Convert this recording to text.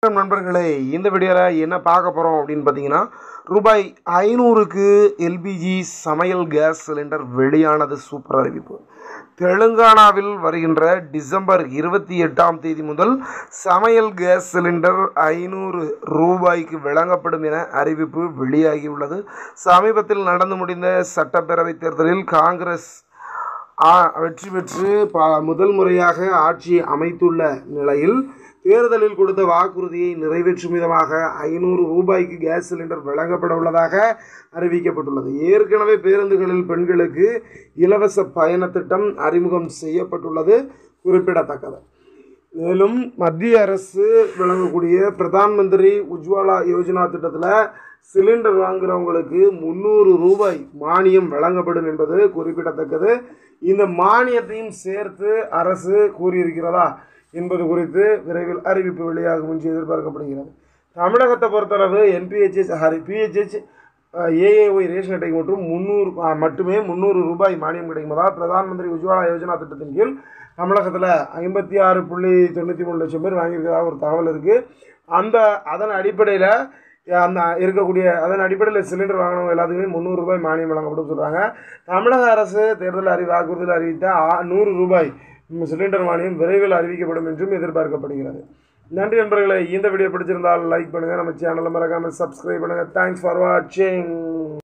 வணக்கம் நண்பர்களே இந்த வீடியோவில் என்ன பார்க்க போகிறோம் அப்படின்னு பார்த்தீங்கன்னா ரூபாய் ஐநூறுக்கு எல்பிஜி சமையல் கேஸ் சிலிண்டர் வெளியானது சூப்பர் அறிவிப்பு தெலுங்கானாவில் வருகின்ற டிசம்பர் இருபத்தி எட்டாம் தேதி முதல் சமையல் கேஸ் சிலிண்டர் ஐநூறு ரூபாய்க்கு வழங்கப்படும் என அறிவிப்பு வெளியாகியுள்ளது சமீபத்தில் நடந்து முடிந்த சட்டப்பேரவைத் தேர்தலில் காங்கிரஸ் ஆ- வெற்றி பெற்று ப முதல் முறையாக ஆட்சி அமைத்துள்ள நிலையில் தேர்தலில் கொடுத்த வாக்குறுதியை நிறைவேற்றும் விதமாக ஐநூறு ரூபாய்க்கு கேஸ் சிலிண்டர் வழங்கப்பட உள்ளதாக அறிவிக்கப்பட்டுள்ளது ஏற்கனவே பேருந்துகளில் பெண்களுக்கு இலவச பயண திட்டம் அறிமுகம் செய்யப்பட்டுள்ளது குறிப்பிடத்தக்கது மேலும் மத்திய அரசு வழங்கக்கூடிய பிரதான் மந்திரி உஜ்வாலா யோஜனா திட்டத்தில் சிலிண்டர் வாங்குறவங்களுக்கு முந்நூறு ரூபாய் மானியம் வழங்கப்படும் என்பது குறிப்பிடத்தக்கது இந்த மானியத்தையும் சேர்த்து அரசு கூறியிருக்கிறதா என்பது குறித்து விரைவில் அறிவிப்பு வெளியாகும் என்று எதிர்பார்க்கப்படுகிறது தமிழகத்தை பொறுத்தளவு என்பிஹெச்எஸ் ஹரி பிஹெச்ஹெச் ஏஏஒய் ரேஷன் அட்டைக்கு மற்றும் முந்நூறு அஹ், மட்டுமே முந்நூறு ரூபாய் மானியம் கிடைக்கும் அதாவது பிரதான் மந்திரி உஜ்வாலா யோஜனா திட்டத்தின் கீழ் தமிழகத்தில் ஐம்பத்தி ஆறு புள்ளி தொண்ணூற்றி மூணு லட்சம் பேர் வாங்கியிருக்கிறதா ஒரு தகவல் இருக்குது அந்த அதன் அடிப்படையில் அந்த இருக்கக்கூடிய அதன் அடிப்படையில் சிலிண்டர் வாங்கினவங்க எல்லாத்துக்குமே முந்நூறு ரூபாய் மானியம் வழங்கப்படும் சொல்கிறாங்க தமிழக அரசு தேர்தல் அறி வாக்குறுதியில் அறிவித்த ஆ- நூறு ரூபாய் ம், சிலிண்டர் மானியம் விரைவில் அறிவிக்கப்படும் என்றும் எதிர்பார்க்கப்படுகிறது நன்றி நண்பர்களே இந்த வீடியோ பிடிச்சிருந்தால் லைக் பண்ணுங்கள் நம்ம சேனலை மறக்காமல் சப்ஸ்கிரைப் பண்ணுங்கள் தேங்க்ஸ் ஃபார் வாட்சிங்